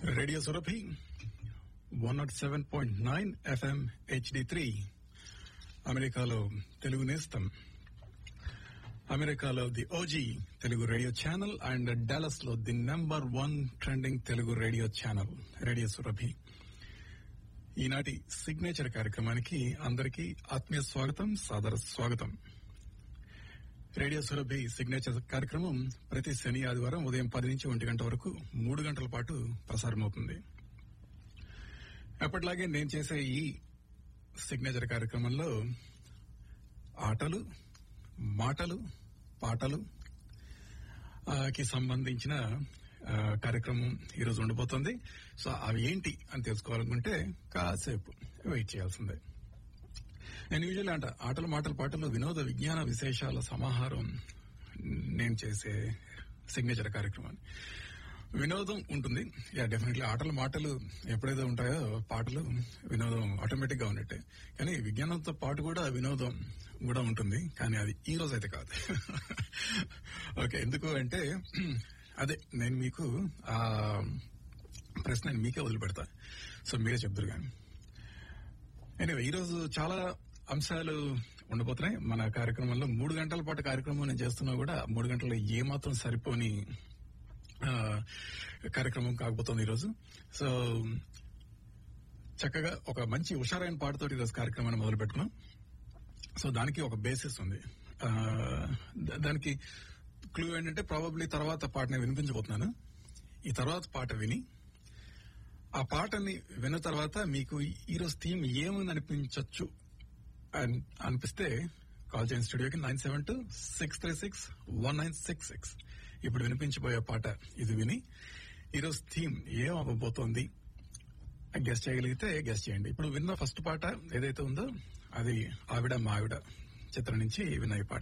radio Surabhi one nought seven point nine FM HD three అమెరికాలో తెలుగు నేస్తం అమెరికాలో the OG Telugu radio channel and Dallas లో the number one trending Telugu radio channel radio Surabhi ఈనాటి signature కార్యక్రమానికి అందరికీ ఆత్మీయ స్వాగతం సాదర స్వాగతం రేడియో సురభి సిగ్నేచర్ కార్యక్రమం ప్రతి శని ఆదివారం ఉదయం పది నుంచి ఒంటి గంట వరకు మూడు గంటల పాటు ప్రసారమవుతుంది ఎప్పటిలాగే నేను చేసే ఈ సిగ్నేచర్ కార్యక్రమంలో ఆటలు మాటలు పాటలు ఆ, కి సంబంధించిన ఆ, కార్యక్రమం ఈరోజు ఉండబోతోంది సో అవి ఏంటి అని తెలుసుకోవాలనుకుంటే కాసేపు వెయిట్ చేయాల్సిందే నేను యూజువల్ అంట ఆటలు మాటలు పాటలు వినోద విజ్ఞాన విశేషాల సమాహారం నేను చేసే సిగ్నేచర్ కార్యక్రమాన్ని వినోదం ఉంటుంది యా డెఫినెట్లీ ఆటలు మాటలు ఎప్పుడైతే ఉంటాయో పాటలు వినోదం ఆటోమేటిక్ గా ఉన్నట్టే కానీ విజ్ఞానంతో పాటు కూడా వినోదం కూడా ఉంటుంది కానీ అది ఈ రోజు అయితే కాదు ఓకే ఎందుకు అంటే అదే నేను మీకు ఆ ప్రశ్న నేను మీకే వదిలిపెడతా సో మీరే చెప్తారు కానీ ఎనివే ఈరోజు చాలా అంశాలు ఉండబోతున్నాయి మన కార్యక్రమంలో మూడు గంటల పాటు కార్యక్రమం నేను చేస్తున్నా కూడా మూడు గంటల్లో ఏమాత్రం సరిపోని ఆ, కార్యక్రమం కాకపోతుంది ఈరోజు సో చక్కగా ఒక మంచి హుషారైన పాటతోటి ఈరోజు కార్యక్రమాన్ని మొదలు పెట్టుకున్నాం సో దానికి ఒక బేసిస్ ఉంది ఆ, దా- దానికి క్లూ ఏంటంటే ప్రాబబ్లీ తర్వాత పాట నేను వినిపించబోతున్నాను ఈ తర్వాత పాట విని ఆ పాటని విన్న తర్వాత మీకు ఈరోజు థీమ్ ఏమని అనిపించవచ్చు అని అనిపిస్తే కాల్ చేయండి స్టూడియోకి nine seven two six three six one nine six six ఇప్పుడు వినిపించబోయే పాట ఇది విని ఈరోజు థీమ్ ఏం అవ్వబోతోంది గెస్ట్ చేయగలిగితే గెస్ట్ చేయండి ఇప్పుడు విన్న ఫస్ట్ పాట ఏదైతే ఉందో అది ఆవిడ మా ఆవిడ చిత్రం నుంచి విన్న ఈ పాట